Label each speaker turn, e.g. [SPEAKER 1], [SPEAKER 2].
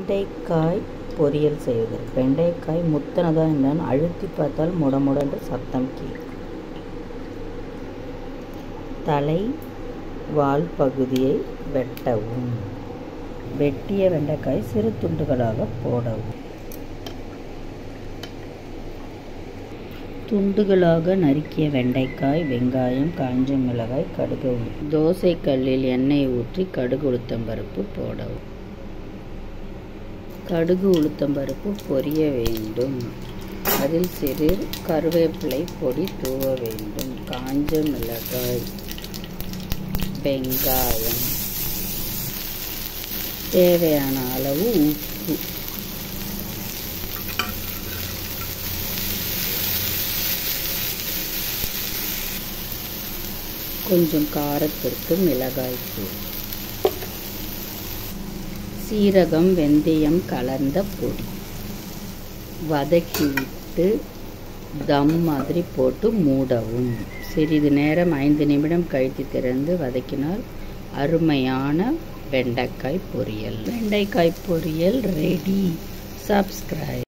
[SPEAKER 1] வெண்டைக்காய் பொரியல் செய்வதற்கு வெண்டைக்காய் முத்தினதா என்னன்னு அழுத்தி பார்த்தால் முடமுட என்று சத்தம் கேட்கும் தலை வால் பகுதியை வெட்டவும் வெட்டிய வெண்டைக்காய் சிறு துண்டுகளாக போடவும் துண்டுகளாக நறுக்கிய வெண்டைக்காய் வெங்காயம் காஞ்ச மிளகாய் கடுகு தோசை கல்லில் எண்ணெய் ஊற்றி கடுகு உளுத்தம்பருப்பு போடவும் கடுகு உளுத்தம்பருப்பு பொரிய வேண்டும் அதில் சிறு கருவேப்பிலை பொடி தூவ வேண்டும் காஞ்ச மிளகாய் வெங்காயம் தேவையான அளவு உப்பு கொஞ்சம் காரத்திற்கு மிளகாய் தூள் சீரகம் வெந்தயம் கலந்த பொடி வதக்கிவிட்டு தம் மாதிரி போட்டு மூடவும் சிறிது நேரம் ஐந்து நிமிடம் கழித்து திறந்து வதக்கினால் அருமையான வெண்டைக்காய் பொரியல் வெண்டைக்காய் பொரியல் ரெடி சப்ஸ்கிரைப்